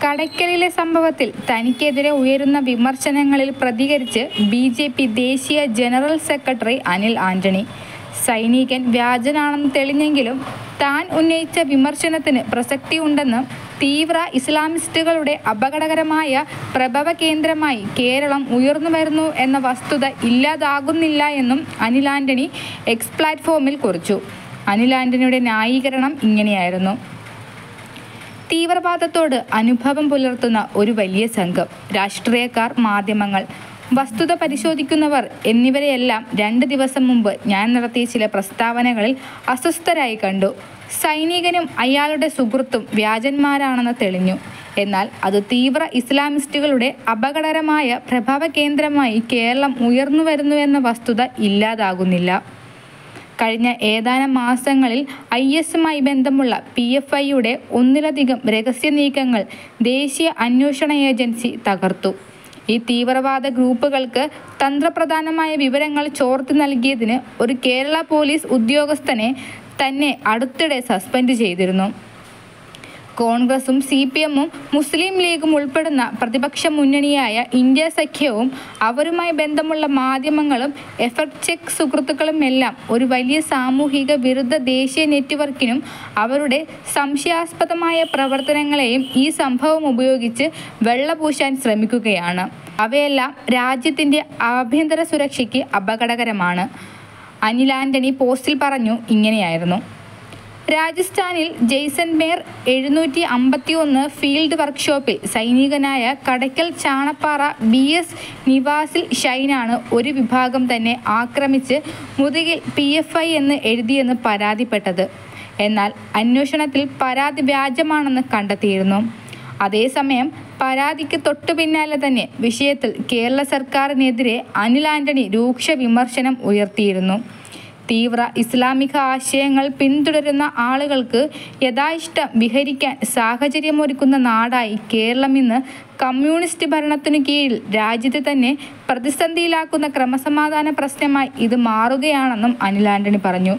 കടയ്ക്കലിലെ സംഭവത്തിൽ തനിക്കെതിരെ ഉയരുന്ന വിമർശനങ്ങളിൽ പ്രതികരിച്ച് ബി ജെ പി ദേശീയ ജനറൽ സെക്രട്ടറി അനിൽ ആന്റണി സൈനികൻ വ്യാജനാണെന്ന് തെളിഞ്ഞെങ്കിലും താൻ ഉന്നയിച്ച വിമർശനത്തിന് പ്രസക്തിയുണ്ടെന്നും തീവ്ര ഇസ്ലാമിസ്റ്റുകളുടെ അപകടകരമായ പ്രഭവ കേന്ദ്രമായി കേരളം ഉയർന്നു വരുന്നു എന്ന വസ്തുത ഇല്ലാതാകുന്നില്ല എന്നും അനിൽ ആന്റണി എക്സ് പ്ലാറ്റ്ഫോമിൽ കുറിച്ചു അനിൽ ആന്റണിയുടെ ന്യായീകരണം ഇങ്ങനെയായിരുന്നു തീവ്രവാദത്തോട് അനുഭവം പുലർത്തുന്ന ഒരു വലിയ സംഘം രാഷ്ട്രീയക്കാർ മാധ്യമങ്ങൾ വസ്തുത പരിശോധിക്കുന്നവർ എന്നിവരെയെല്ലാം രണ്ട് ദിവസം മുമ്പ് ഞാൻ നടത്തിയ ചില പ്രസ്താവനകളിൽ അസ്വസ്ഥരായി കണ്ടു സൈനികനും അയാളുടെ സുഹൃത്തും വ്യാജന്മാരാണെന്ന് തെളിഞ്ഞു എന്നാൽ അത് തീവ്ര ഇസ്ലാമിസ്റ്റുകളുടെ അപകടകരമായ പ്രഭവ കേന്ദ്രമായി കേരളം ഉയർന്നു വരുന്നുവെന്ന വസ്തുത ഇല്ലാതാകുന്നില്ല കഴിഞ്ഞ ഏതാനും മാസങ്ങളിൽ ഐ എസുമായി ബന്ധമുള്ള പി എഫ് ഐയുടെ ഒന്നിലധികം രഹസ്യ നീക്കങ്ങൾ ദേശീയ അന്വേഷണ ഏജൻസി തകർത്തു ഈ തീവ്രവാദ ഗ്രൂപ്പുകൾക്ക് തന്ത്രപ്രധാനമായ വിവരങ്ങൾ ചോർത്തി നൽകിയതിന് ഒരു കേരള പോലീസ് ഉദ്യോഗസ്ഥനെ തന്നെ അടുത്തിടെ സസ്പെൻഡ് ചെയ്തിരുന്നു കോൺഗ്രസും സി പി എമ്മും മുസ്ലിം ലീഗും ഉൾപ്പെടുന്ന പ്രതിപക്ഷ മുന്നണിയായ ഇന്ത്യ സഖ്യവും അവരുമായി ബന്ധമുള്ള മാധ്യമങ്ങളും എഫക്ട് ചെക്ക് സുഹൃത്തുക്കളും എല്ലാം ഒരു വലിയ സാമൂഹിക വിരുദ്ധ ദേശീയ നെറ്റ്വർക്കിനും അവരുടെ സംശയാസ്പദമായ പ്രവർത്തനങ്ങളെയും ഈ സംഭവം ഉപയോഗിച്ച് വെള്ളപൂശാൻ ശ്രമിക്കുകയാണ് അവയെല്ലാം രാജ്യത്തിൻ്റെ ആഭ്യന്തര സുരക്ഷയ്ക്ക് അപകടകരമാണ് അനിൽ ആന്റണി പോസ്റ്റിൽ പറഞ്ഞു ഇങ്ങനെയായിരുന്നു രാജസ്ഥാനിൽ ജെയ്സൻമേർ എഴുന്നൂറ്റി അമ്പത്തി ഒന്ന് ഫീൽഡ് വർക്ക്ഷോപ്പിൽ സൈനികനായ കടയ്ക്കൽ ചാണപ്പാറ ബി എസ് നിവാസിൽ ഷൈനാണ് ഒരു വിഭാഗം തന്നെ ആക്രമിച്ച് മുതുകിൽ പി എഫ് ഐ എന്ന് എഴുതിയെന്ന് പരാതിപ്പെട്ടത് എന്നാൽ അന്വേഷണത്തിൽ പരാതി വ്യാജമാണെന്ന് കണ്ടെത്തിയിരുന്നു അതേസമയം പരാതിക്ക് തൊട്ടു പിന്നാലെ തന്നെ വിഷയത്തിൽ കേരള സർക്കാരിനെതിരെ അനിൽ ആന്റണി രൂക്ഷ വിമർശനം ഉയർത്തിയിരുന്നു തീവ്ര ഇസ്ലാമിക ആശയങ്ങൾ പിന്തുടരുന്ന ആളുകൾക്ക് യഥായിഷ്ടം വിഹരിക്കാൻ സാഹചര്യമൊരുക്കുന്ന നാടായി കേരളം ഇന്ന് കമ്മ്യൂണിസ്റ്റ് ഭരണത്തിനു കീഴിൽ രാജ്യത്തെ തന്നെ പ്രതിസന്ധിയിലാക്കുന്ന ക്രമസമാധാന പ്രശ്നമായി ഇത് മാറുകയാണെന്നും അനിൽ ആന്റണി പറഞ്ഞു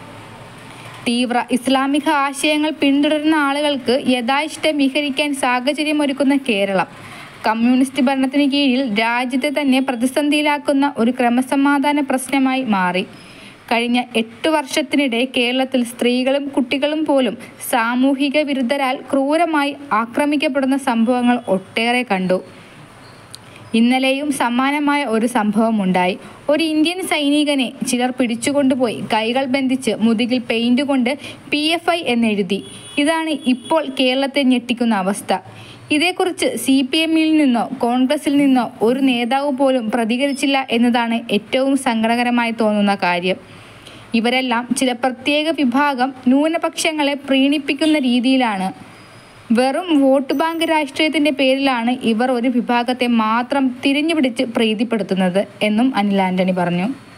തീവ്ര ഇസ്ലാമിക ആശയങ്ങൾ പിന്തുടരുന്ന ആളുകൾക്ക് യഥായിഷ്ടം വിഹരിക്കാൻ സാഹചര്യമൊരുക്കുന്ന കേരളം കമ്മ്യൂണിസ്റ്റ് ഭരണത്തിന് കീഴിൽ രാജ്യത്തെ തന്നെ പ്രതിസന്ധിയിലാക്കുന്ന ഒരു ക്രമസമാധാന പ്രശ്നമായി മാറി കഴിഞ്ഞ എട്ട് വർഷത്തിനിടെ കേരളത്തിൽ സ്ത്രീകളും കുട്ടികളും പോലും സാമൂഹിക വിരുദ്ധരാൽ ക്രൂരമായി ആക്രമിക്കപ്പെടുന്ന സംഭവങ്ങൾ ഒട്ടേറെ കണ്ടു ഇന്നലെയും സമാനമായ ഒരു സംഭവം ഉണ്ടായി ഒരു ഇന്ത്യൻ സൈനികനെ ചിലർ പിടിച്ചുകൊണ്ടുപോയി കൈകൾ ബന്ധിച്ച് മുതുകിൽ പെയിന്റ് കൊണ്ട് പി എഫ് ഐ എന്നെഴുതി ഇതാണ് ഇപ്പോൾ കേരളത്തെ ഞെട്ടിക്കുന്ന അവസ്ഥ ഇതേക്കുറിച്ച് സി പി എമ്മിൽ നിന്നോ കോൺഗ്രസിൽ നിന്നോ ഒരു നേതാവ് പോലും പ്രതികരിച്ചില്ല എന്നതാണ് ഏറ്റവും സങ്കടകരമായി തോന്നുന്ന കാര്യം ഇവരെല്ലാം ചില പ്രത്യേക വിഭാഗം ന്യൂനപക്ഷങ്ങളെ പ്രീണിപ്പിക്കുന്ന രീതിയിലാണ് വെറും വോട്ട് ബാങ്ക് രാഷ്ട്രീയത്തിന്റെ പേരിലാണ് ഇവർ ഒരു വിഭാഗത്തെ മാത്രം തിരിഞ്ഞുപിടിച്ച് പ്രീതിപ്പെടുത്തുന്നത് എന്നും അനിൽ ആന്റണി പറഞ്ഞു